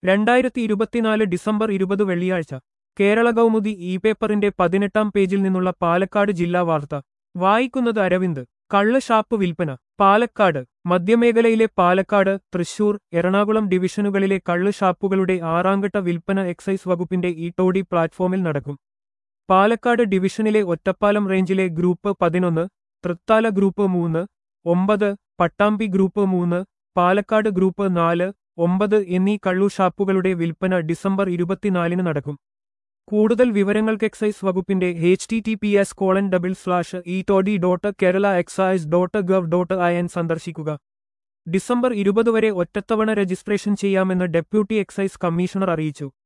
രണ്ടായിരത്തി ഇരുപത്തിനാല് ഡിസംബർ ഇരുപത് വെള്ളിയാഴ്ച കേരള കൗമുദി ഇ പേപ്പറിന്റെ പതിനെട്ടാം പേജിൽ നിന്നുള്ള പാലക്കാട് ജില്ലാ വാർത്ത വായിക്കുന്നത് അരവിന്ദ് കള്ള് ഷാപ്പ് വിൽപ്പന പാലക്കാട് മധ്യമേഖലയിലെ പാലക്കാട് തൃശൂർ എറണാകുളം ഡിവിഷനുകളിലെ കള്ള് ഷാപ്പുകളുടെ ആറാംഘട്ട വിൽപ്പന എക്സൈസ് വകുപ്പിന്റെ ഈ ടോഡി പ്ലാറ്റ്ഫോമിൽ നടക്കും പാലക്കാട് ഡിവിഷനിലെ ഒറ്റപ്പാലം റേഞ്ചിലെ ഗ്രൂപ്പ് പതിനൊന്ന് തൃത്താല ഗ്രൂപ്പ് മൂന്ന് ഒമ്പത് പട്ടാമ്പി ഗ്രൂപ്പ് മൂന്ന് പാലക്കാട് ഗ്രൂപ്പ് നാല് ഒമ്പത് എന്നീ കള്ളു ഷാപ്പുകളുടെ വിൽപ്പന ഡിസംബർ ഇരുപത്തിനാലിന് നടക്കും കൂടുതൽ വിവരങ്ങൾക്ക് എക്സൈസ് വകുപ്പിന്റെ H T T P S colon double slash E toddy dot Kerala excise dot gov dot I N സന്ദർശിക്കുക ഡിസംബർ ഇരുപത് വരെ ഒറ്റത്തവണ രജിസ്ട്രേഷൻ ചെയ്യാമെന്ന് ഡെപ്യൂട്ടി എക്സൈസ് കമ്മീഷണർ അറിയിച്ചു